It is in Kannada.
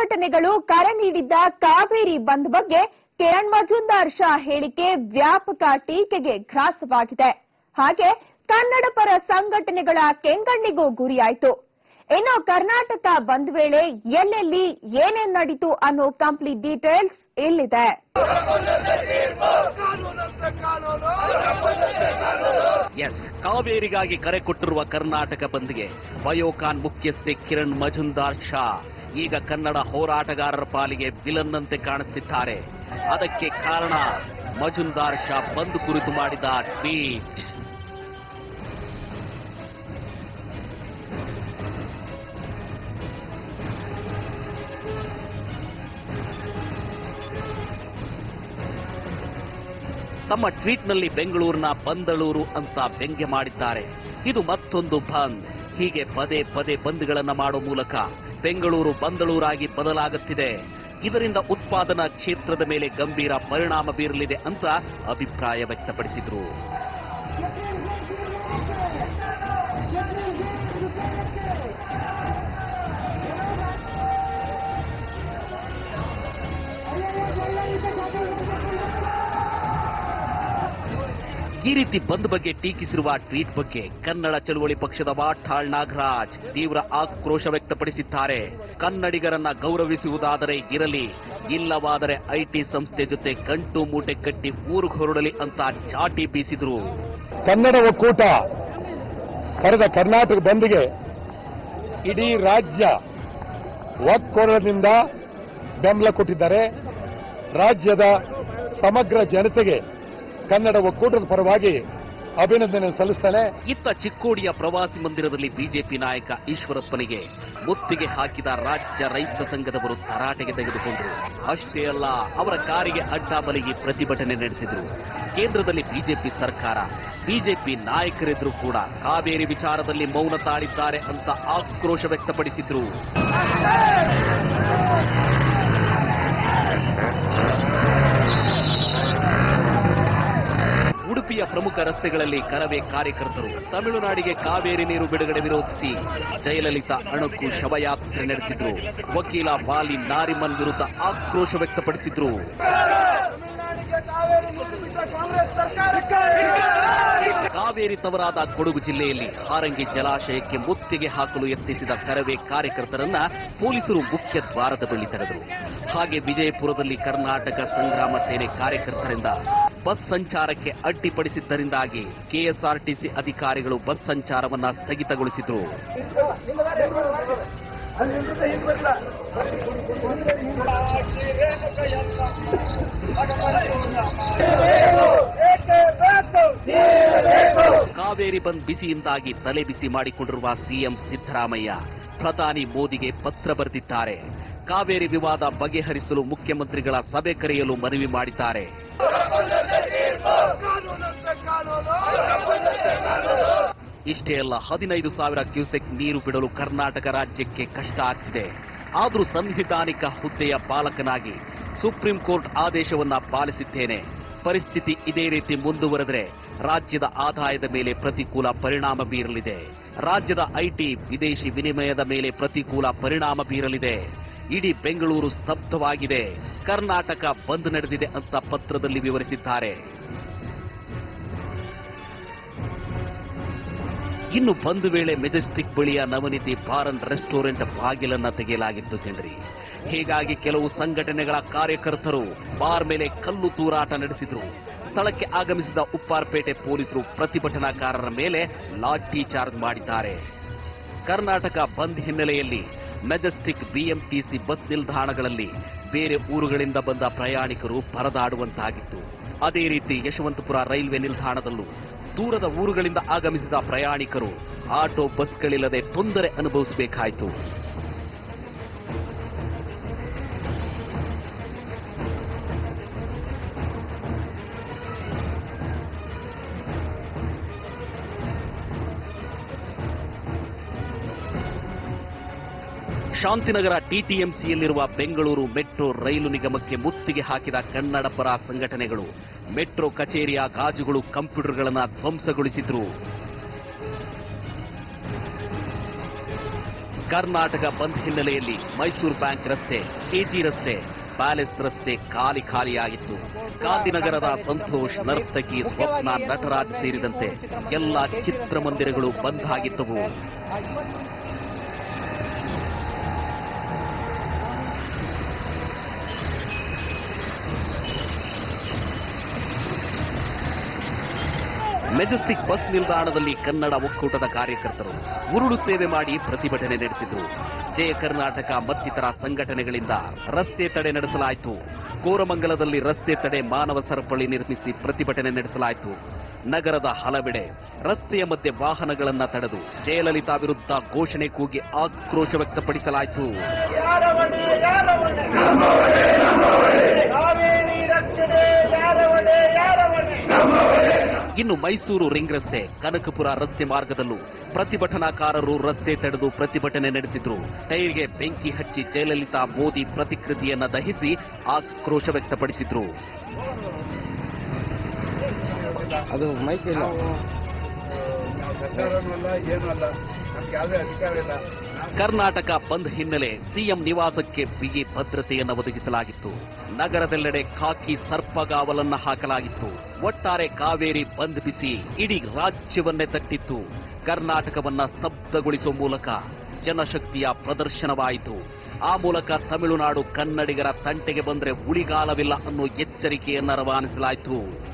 ಸಂಘಟನೆಗಳು ಕರೆ ನೀಡಿದ್ದ ಕಾವೇರಿ ಬಂದ್ ಬಗ್ಗೆ ಕಿರಣ್ ಮಜುಂದಾರ್ ಶಾ ಹೇಳಿಕೆ ವ್ಯಾಪಕ ಟೀಕೆಗೆ ಗ್ರಾಸವಾಗಿದೆ ಹಾಗೆ ಕನ್ನಡ ಪರ ಸಂಘಟನೆಗಳ ಕೆಂಗಣ್ಣಿಗೂ ಗುರಿಯಾಯಿತು ಇನ್ನು ಕರ್ನಾಟಕ ಬಂದ್ ವೇಳೆ ಎಲ್ಲೆಲ್ಲಿ ಏನೇನ್ ನಡೀತು ಅನ್ನೋ ಕಂಪ್ಲೀಟ್ ಡೀಟೇಲ್ಸ್ ಇಲ್ಲಿದೆ ಎಸ್ ಕಾವೇರಿಗಾಗಿ ಕರೆ ಕೊಟ್ಟಿರುವ ಕರ್ನಾಟಕ ಬಂದ್ಗೆ ಬಯೋಕಾನ್ ಮುಖ್ಯಸ್ಥೆ ಕಿರಣ್ ಮಜುಂದಾರ್ ಶಾ ಈಗ ಕನ್ನಡ ಹೋರಾಟಗಾರರ ಪಾಲಿಗೆ ವಿಲನ್ ಅಂತೆ ಕಾಣಿಸ್ತಿದ್ದಾರೆ ಅದಕ್ಕೆ ಕಾರಣ ಮಜುಂದಾರ್ ಶಾ ಬಂದ್ ಕುರಿತು ಮಾಡಿದ ಟ್ವೀಟ್ ತಮ್ಮ ಟ್ವೀಟ್ನಲ್ಲಿ ಬೆಂಗಳೂರಿನ ಬಂದಳೂರು ಅಂತ ವ್ಯಂಗ್ಯ ಮಾಡಿದ್ದಾರೆ ಇದು ಮತ್ತೊಂದು ಬಂದ್ ಹೀಗೆ ಪದೇ ಪದೇ ಬಂದ್ಗಳನ್ನ ಮಾಡೋ ಮೂಲಕ ಬೆಂಗಳೂರು ಬಂದಳೂರಾಗಿ ಬದಲಾಗುತ್ತಿದೆ ಇದರಿಂದ ಉತ್ಪಾದನಾ ಕ್ಷೇತ್ರದ ಮೇಲೆ ಗಂಭೀರ ಪರಿಣಾಮ ಬೀರಲಿದೆ ಅಂತ ಅಭಿಪ್ರಾಯ ವ್ಯಕ್ತಪಡಿಸಿದ್ರು ಈ ರೀತಿ ಬಂದ್ ಬಗ್ಗೆ ಟೀಕಿಸಿರುವ ಟ್ವೀಟ್ ಬಗ್ಗೆ ಕನ್ನಡ ಚಳುವಳಿ ಪಕ್ಷದ ವಾಟಾಳ್ ನಾಗರಾಜ್ ತೀವ್ರ ಆಕ್ರೋಶ ವ್ಯಕ್ತಪಡಿಸಿದ್ದಾರೆ ಕನ್ನಡಿಗರನ್ನ ಗೌರವಿಸುವುದಾದರೆ ಇರಲಿ ಇಲ್ಲವಾದರೆ ಐಟಿ ಸಂಸ್ಥೆ ಜೊತೆ ಗಂಟು ಮೂಟೆ ಕಟ್ಟಿ ಊರಿಗೆ ಹೊರಡಲಿ ಅಂತ ಚಾಟಿ ಬೀಸಿದ್ರು ಕನ್ನಡ ಒಕ್ಕೂಟ ಕರೆದ ಕರ್ನಾಟಕ ಬಂದ್ಗೆ ಇಡೀ ರಾಜ್ಯ ಒಕ್ಕೊರದಿಂದ ಬೆಂಬಲ ಕೊಟ್ಟಿದ್ದಾರೆ ರಾಜ್ಯದ ಸಮಗ್ರ ಜನತೆಗೆ ಕನ್ನಡ ಒಕ್ಕೂಟದ ಪರವಾಗಿ ಅಭಿನಂದನೆ ಸಲ್ಲಿಸ್ತೇನೆ ಇತ್ತ ಚಿಕ್ಕೋಡಿಯ ಪ್ರವಾಸಿ ಮಂದಿರದಲ್ಲಿ ಬಿಜೆಪಿ ನಾಯಕ ಈಶ್ವರಪ್ಪನಿಗೆ ಮುತ್ತಿಗೆ ಹಾಕಿದ ರಾಜ್ಯ ರೈತ ಸಂಘದವರು ತರಾಟೆಗೆ ತೆಗೆದುಕೊಂಡರು ಅಷ್ಟೇ ಅಲ್ಲ ಅವರ ಕಾರಿಗೆ ಅಡ್ಡ ಬಲಿಗೆ ಪ್ರತಿಭಟನೆ ನಡೆಸಿದರು ಕೇಂದ್ರದಲ್ಲಿ ಬಿಜೆಪಿ ಸರ್ಕಾರ ಬಿಜೆಪಿ ನಾಯಕರೆದುರು ಕೂಡ ಕಾವೇರಿ ವಿಚಾರದಲ್ಲಿ ಮೌನ ತಾಳಿದ್ದಾರೆ ಅಂತ ಆಕ್ರೋಶ ವ್ಯಕ್ತಪಡಿಸಿದ್ರು ಉಡುಪಿಯ ಪ್ರಮುಖ ರಸ್ತೆಗಳಲ್ಲಿ ಕರವೇ ಕಾರ್ಯಕರ್ತರು ತಮಿಳುನಾಡಿಗೆ ಕಾವೇರಿ ನೀರು ಬಿಡುಗಡೆ ವಿರೋಧಿಸಿ ಜಯಲಲಿತಾ ಅಣಕು ಶವಯಾತ್ರೆ ನಡೆಸಿದ್ರು ವಕೀಲ ವಾಲಿ ನಾರಿಮನ್ ವಿರುದ್ಧ ಆಕ್ರೋಶ ವ್ಯಕ್ತಪಡಿಸಿದ್ರು ಕಾವೇರಿ ತವರಾದ ಕೊಡಗು ಜಿಲ್ಲೆಯಲ್ಲಿ ಹಾರಂಗಿ ಜಲಾಶಯಕ್ಕೆ ಮುತ್ತಿಗೆ ಹಾಕಲು ಯತ್ನಿಸಿದ ಕರವೇ ಕಾರ್ಯಕರ್ತರನ್ನ ಪೊಲೀಸರು ಮುಖ್ಯ ದ್ವಾರದ ಬಳಿ ತಡೆದರು ಹಾಗೆ ವಿಜಯಪುರದಲ್ಲಿ ಕರ್ನಾಟಕ ಸಂಗ್ರಾಮ ಸೇನೆ ಕಾರ್ಯಕರ್ತರಿಂದ ಬಸ್ ಸಂಚಾರಕ್ಕೆ ಅಡ್ಡಿಪಡಿಸಿದ್ದರಿಂದಾಗಿ ಕೆಎಸ್ಆರ್ಟಿಸಿ ಅಧಿಕಾರಿಗಳು ಬಸ್ ಸಂಚಾರವನ್ನ ಸ್ಥಗಿತಗೊಳಿಸಿದ್ರು ಕಾವೇರಿ ಬಂದ್ ಬಿಸಿಯಿಂದಾಗಿ ತಲೆ ಬಿಸಿ ಮಾಡಿಕೊಂಡಿರುವ ಸಿಎಂ ಸಿದ್ದರಾಮಯ್ಯ ಪ್ರಧಾನಿ ಮೋದಿಗೆ ಪತ್ರ ಬರೆದಿದ್ದಾರೆ ಕಾವೇರಿ ವಿವಾದ ಬಗೆಹರಿಸಲು ಮುಖ್ಯಮಂತ್ರಿಗಳ ಸಭೆ ಕರೆಯಲು ಮನವಿ ಮಾಡಿದ್ದಾರೆ ಇಷ್ಟೇ ಅಲ್ಲ ಹದಿನೈದು ಸಾವಿರ ಕ್ಯೂಸೆಕ್ ನೀರು ಬಿಡಲು ಕರ್ನಾಟಕ ರಾಜ್ಯಕ್ಕೆ ಕಷ್ಟ ಆಗ್ತಿದೆ ಆದರೂ ಸಂವಿಧಾನಿಕ ಹುದ್ದೆಯ ಪಾಲಕನಾಗಿ ಸುಪ್ರೀಂ ಕೋರ್ಟ್ ಆದೇಶವನ್ನ ಪಾಲಿಸಿದ್ದೇನೆ ಪರಿಸ್ಥಿತಿ ಇದೇ ರೀತಿ ಮುಂದುವರೆದರೆ ರಾಜ್ಯದ ಆದಾಯದ ಮೇಲೆ ಪ್ರತಿಕೂಲ ಪರಿಣಾಮ ಬೀರಲಿದೆ ರಾಜ್ಯದ ಐಟಿ ವಿದೇಶಿ ವಿನಿಮಯದ ಮೇಲೆ ಪ್ರತಿಕೂಲ ಪರಿಣಾಮ ಬೀರಲಿದೆ ಇಡೀ ಬೆಂಗಳೂರು ಸ್ತಬ್ಧವಾಗಿದೆ ಕರ್ನಾಟಕ ಬಂದ್ ನಡೆದಿದೆ ಅಂತ ಪತ್ರದಲ್ಲಿ ವಿವರಿಸಿದ್ದಾರೆ ಇನ್ನು ಬಂದ್ ವೇಳೆ ಮೆಜೆಸ್ಟಿಕ್ ಬಳಿಯ ನವನಿಧಿ ಬಾರ್ ಅಂಡ್ ರೆಸ್ಟೋರೆಂಟ್ ಬಾಗಿಲನ್ನ ತೆಗೆಯಲಾಗಿತ್ತು ಕಣ್ರಿ ಹೀಗಾಗಿ ಕೆಲವು ಸಂಘಟನೆಗಳ ಕಾರ್ಯಕರ್ತರು ಬಾರ್ ಮೇಲೆ ಕಲ್ಲು ತೂರಾಟ ನಡೆಸಿದ್ರು ಸ್ಥಳಕ್ಕೆ ಆಗಮಿಸಿದ ಉಪ್ಪಾರಪೇಟೆ ಪೊಲೀಸರು ಪ್ರತಿಭಟನಾಕಾರರ ಮೇಲೆ ಲಾಠಿ ಚಾರ್ಜ್ ಮಾಡಿದ್ದಾರೆ ಕರ್ನಾಟಕ ಬಂದ್ ಹಿನ್ನೆಲೆಯಲ್ಲಿ ಮೆಜೆಸ್ಟಿಕ್ ಬಿಎಂಟಿಸಿ ಬಸ್ ನಿಲ್ದಾಣಗಳಲ್ಲಿ ಬೇರೆ ಊರುಗಳಿಂದ ಬಂದ ಪ್ರಯಾಣಿಕರು ಪರದಾಡುವಂತಾಗಿತ್ತು ಅದೇ ರೀತಿ ಯಶವಂತಪುರ ರೈಲ್ವೆ ನಿಲ್ದಾಣದಲ್ಲೂ ದೂರದ ಊರುಗಳಿಂದ ಆಗಮಿಸಿದ ಪ್ರಯಾಣಿಕರು ಆಟೋ ಬಸ್ಗಳಿಲ್ಲದೆ ತೊಂದರೆ ಅನುಭವಿಸಬೇಕಾಯಿತು ಶಾಂತಿನಗರ ಟಿಟಿಎಂಸಿಯಲ್ಲಿರುವ ಬೆಂಗಳೂರು ಮೆಟ್ರೋ ರೈಲು ನಿಗಮಕ್ಕೆ ಮುತ್ತಿಗೆ ಹಾಕಿದ ಕನ್ನಡ ಪರ ಸಂಘಟನೆಗಳು ಮೆಟ್ರೋ ಕಚೇರಿಯ ಗಾಜುಗಳು ಕಂಪ್ಯೂಟರ್ಗಳನ್ನು ಧ್ವಂಸಗೊಳಿಸಿದ್ರು ಕರ್ನಾಟಕ ಬಂದ್ ಹಿನ್ನೆಲೆಯಲ್ಲಿ ಮೈಸೂರು ಬ್ಯಾಂಕ್ ರಸ್ತೆ ಕೆಜಿ ರಸ್ತೆ ಪ್ಯಾಲೇಸ್ ರಸ್ತೆ ಖಾಲಿ ಖಾಲಿಯಾಗಿತ್ತು ಗಾಂಧಿನಗರದ ಸಂತೋಷ್ ನರ್ತಕಿ ಸ್ವಪ್ನ ನಟರಾಜ್ ಸೇರಿದಂತೆ ಎಲ್ಲ ಚಿತ್ರಮಂದಿರಗಳು ಬಂದ್ ಆಗಿದ್ದವು ಮೆಜೆಸ್ಟಿಕ್ ಬಸ್ ನಿಲ್ದಾಣದಲ್ಲಿ ಕನ್ನಡ ಒಕ್ಕೂಟದ ಕಾರ್ಯಕರ್ತರು ಉರುಳು ಸೇವೆ ಮಾಡಿ ಪ್ರತಿಭಟನೆ ನಡೆಸಿದ್ರು ಜಯ ಕರ್ನಾಟಕ ಮತ್ತಿತರ ಸಂಘಟನೆಗಳಿಂದ ರಸ್ತೆ ತಡೆ ನಡೆಸಲಾಯಿತು ಕೋರಮಂಗಲದಲ್ಲಿ ರಸ್ತೆ ತಡೆ ಮಾನವ ಸರಪಳಿ ನಿರ್ಮಿಸಿ ಪ್ರತಿಭಟನೆ ನಡೆಸಲಾಯಿತು ನಗರದ ಹಲವೆಡೆ ರಸ್ತೆಯ ಮಧ್ಯೆ ವಾಹನಗಳನ್ನ ತಡೆದು ಜಯಲಲಿತಾ ವಿರುದ್ಧ ಘೋಷಣೆ ಕೂಗಿ ಆಕ್ರೋಶ ವ್ಯಕ್ತಪಡಿಸಲಾಯಿತು ಯಾರವಣೆ ಯಾರವಣೆ ಕಾವೇರಿ ರಕ್ಷಣೆ ಯಾರವಣೆ ಯಾರವಣೆ ಇನ್ನು ಮೈಸೂರು ರಿಂಗ್ ರಸ್ತೆ ಕನಕಪುರ ರಸ್ತೆ ಮಾರ್ಗದಲ್ಲೂ ಪ್ರತಿಭಟನಾಕಾರರು ರಸ್ತೆ ತಡೆದು ಪ್ರತಿಭಟನೆ ನಡೆಸಿದ್ರು ಟೈರ್ಗೆ ಬೆಂಕಿ ಹಚ್ಚಿ ಜಯಲಲಿತಾ ಮೋದಿ ಪ್ರತಿಕೃತಿಯನ್ನ ದಹಿಸಿ ಆಕ್ರೋಶ ವ್ಯಕ್ತಪಡಿಸಿದ್ರು ಅದು ಮೈಕ್ ಇಲ್ಲ ಸರ್ಕಾರನಲ್ಲ ಏನೂ ಅಲ್ಲ ನಮ್ಗೆ ಯಾವುದೇ ಅಧಿಕಾರ ಇಲ್ಲ ಕರ್ನಾಟಕ ಬಂದ್ ಹಿನ್ನೆಲೆ ಸಿಎಂ ನಿವಾಸಕ್ಕೆ ಬಿಗಿ ಭದ್ರತೆಯನ್ನು ಒದಗಿಸಲಾಗಿತ್ತು ನಗರದೆಲ್ಲೆಡೆ ಖಾಕಿ ಸರ್ಪಗಾವಲನ್ನ ಹಾಕಲಾಗಿತ್ತು ಒಟ್ಟಾರೆ ಕಾವೇರಿ ಬಂದ್ ಬಿಸಿ ಇಡೀ ರಾಜ್ಯವನ್ನೇ ತಟ್ಟಿತ್ತು ಕರ್ನಾಟಕವನ್ನ ಸ್ತಬ್ಧಗೊಳಿಸುವ ಮೂಲಕ ಜನಶಕ್ತಿಯ ಪ್ರದರ್ಶನವಾಯಿತು ಆ ಮೂಲಕ ತಮಿಳುನಾಡು ಕನ್ನಡಿಗರ ತಂಟೆಗೆ ಬಂದ್ರೆ ಉಳಿಗಾಲವಿಲ್ಲ ಅನ್ನೋ ಎಚ್ಚರಿಕೆಯನ್ನ ರವಾನಿಸಲಾಯಿತು